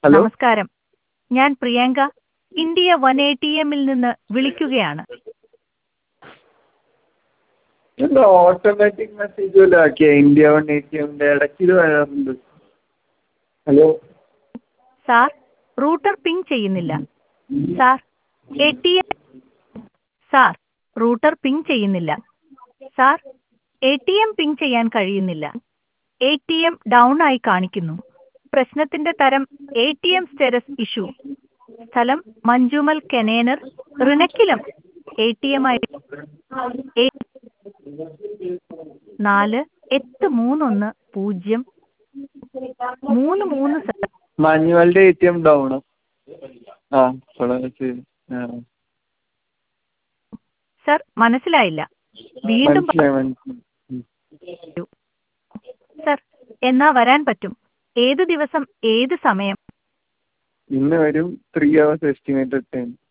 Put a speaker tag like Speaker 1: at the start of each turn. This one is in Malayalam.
Speaker 1: ഹലോ
Speaker 2: നമസ്കാരം ഞാൻ Priyanka India one A T എമ്മിൽ നിന്ന് വിളിക്കുകയാണ്
Speaker 1: എന്താ ഓട്ടോമാറ്റിക് മെസ്സേജ് വല്ലതും ആക്കിയോ ഇന്ത്യ വൺ എ ടി എമ്മിൻ്റെ ഇടയ്ക്ക് ഇത് വരാറുണ്ട് ഹലോ
Speaker 2: സാർ റൂട്ടർ പിങ് ചെയ്യുന്നില്ല sir A T M sir router ping ചെയ്യുന്നില്ല sir A T M ping ചെയ്യാൻ കഴിയുന്നില്ല എ ടി എം ഡൗൺ ആയി കാണിക്കുന്നു പ്രശ്നത്തിന്റെ തരം A T M status issue സ്ഥലം മഞ്ജുമൽ കെനേനർ റിണക്കിലം A T M I D നാല് എട്ട് മൂന്നൊന്ന് പൂജ്യം മൂന്ന് മൂന്ന് സ-
Speaker 1: മാനുവലിൻ്റെ എ ടി എം ഡൗൺ ആ ഇവിടെ ശരി ആ
Speaker 2: സർ മനസ്സിലായില്ല വീണ്ടും പ-
Speaker 1: മനസ്സിലായി മനസ്സിലായി ഉം.
Speaker 2: സർ എന്നാ വരാൻ പറ്റും ഏത് ദിവസം ഏത് സമയം
Speaker 1: ഇന്ന് വരും ത്രീ അവേഴ്സ് എസ്റ്റിമേറ്റഡ് ടൈം